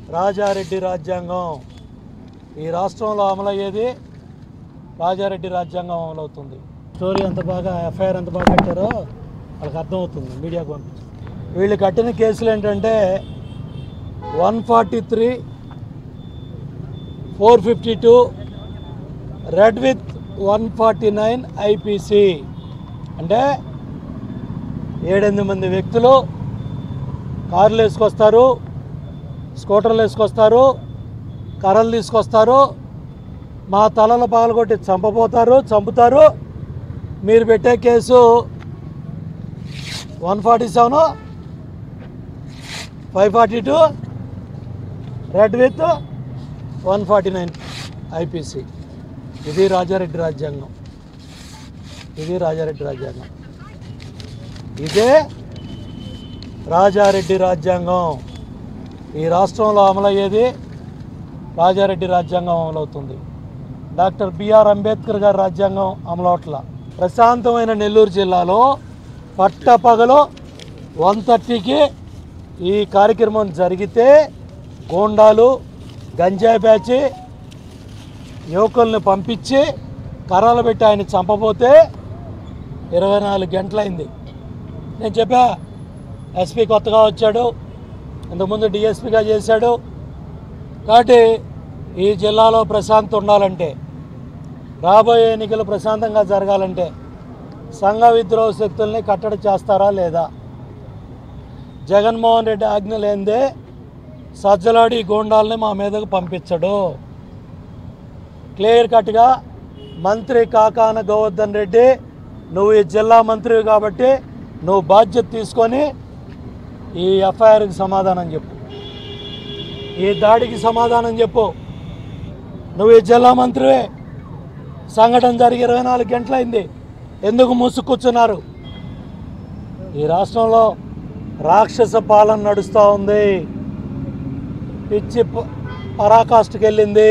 రాజారెడ్డి రాజ్యాంగం ఈ రాష్ట్రంలో అమలయ్యేది రాజారెడ్డి రాజ్యాంగం అమలవుతుంది స్టోరీ ఎంత బాగా ఎఫ్ఐఆర్ ఎంత బాగా కట్టారో వాళ్ళకి అర్థమవుతుంది మీడియాకు పంపించి వీళ్ళు కట్టిన కేసులు ఏంటంటే one forty three four fifty two read with one forty nine IPC అంటే ఏడెనిమిది మంది వ్యక్తులు కార్లు వేసుకొస్తారు స్కూటర్లు వేసుకొస్తారు కర్రలు తీసుకొస్తారు మా తలలు పగలగొట్టి చంపబోతారు చంపుతారు మీరు పెట్టే case one forty seven five forty two read with one forty nine IPC ఇది రాజారెడ్డి రాజ్యాంగం ఇది రాజారెడ్డి రాజ్యాంగం ఇదే రాజారెడ్డి రాజ్యాంగం ఈ రాష్ట్రంలో అమలయ్యేది రాజారెడ్డి రాజ్యాంగం అమలవుతుంది డాక్టర్ బిఆర్ అంబేద్కర్ గారి రాజ్యాంగం అమలవట్ల ప్రశాంతమైన నెల్లూరు జిల్లాలో పట్టపగలు వన్ థర్టీకి ఈ కార్యక్రమం జరిగితే గోండాలు గంజాయి బ్యాచి యువకుల్ని పంపించి కర్రలు పెట్టి ఆయన చంపబోతే ఇరవై నాలుగు గంటలైంది నేను చెప్పా ఎస్పీ కొత్తగా వచ్చాడు ఇంతకుముందు డిఎస్పీగా చేశాడు కాబట్టి ఈ జిల్లాలో ప్రశాంతత ఉండాలంటే రాబోయే ఎన్నికలు ప్రశాంతంగా జరగాలంటే సంఘ విద్రోహ శక్తుల్ని కట్టడి చేస్తారా లేదా జగన్మోహన్ రెడ్డి ఆజ్ఞ లేనిదే సజ్జలాడి గోండాల్ని మా మీదకు పంపించడు క్లియర్ కట్గా మంత్రి కాకాన గోవర్ధన్ రెడ్డి నువ్వు ఈ జిల్లా మంత్రివి కాబట్టి నువ్వు బాధ్యత తీసుకొని ఈ ఎఫ్ఐఆర్కి సమాధానం చెప్పు ఈ దాడికి సమాధానం చెప్పు నువ్వు ఈ జిల్లా మంత్రివే సంఘటన జరిగి ఇరవై నాలుగు గంటలైంది ఎందుకు మూసుకూర్చున్నారు ఈ రాష్ట్రంలో రాక్షస పాలన నడుస్తూ ఉంది పిచ్చి ప- పరాకాష్ఠకి వెళ్ళింది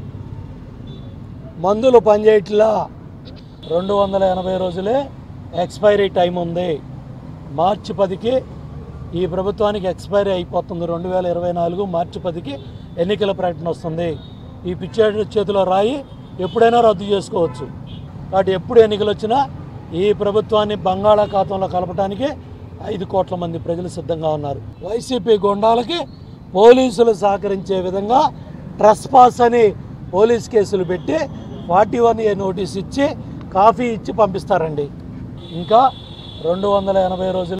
మందులు పనిచేయట్లా రెండు వందల ఎనభై రోజులే ఎక్స్పైరీ టైం ఉంది మార్చి పదికి ఈ ప్రభుత్వానికి ఎక్స్పైరీ అయిపోతుంది రెండు వేల ఇరవై నాలుగు మార్చి పదికి ఎన్నికల ప్రకటన వస్తుంది ఈ పిచ్చేడు చేతిలో రాయి ఎప్పుడైనా రద్దు చేసుకోవచ్చు కాబట్టి ఎప్పుడు ఎన్నికలు వచ్చినా ఈ ప్రభుత్వాన్ని బంగాళాఖాతంలో కలపడానికి ఐదు కోట్ల మంది ప్రజలు సిద్ధంగా ఉన్నారు వైసీపీ గుండాలకి పోలీసులు సహకరించే విధంగా ట్రస్ పాస్ అని పోలీస్ కేసులు పెట్టి ఫార్టీ వన్ ఏ నోటీస్ ఇచ్చి కాఫీ ఇచ్చి పంపిస్తారండి ఇంకా రెండు వందల ఎనభై రోజులు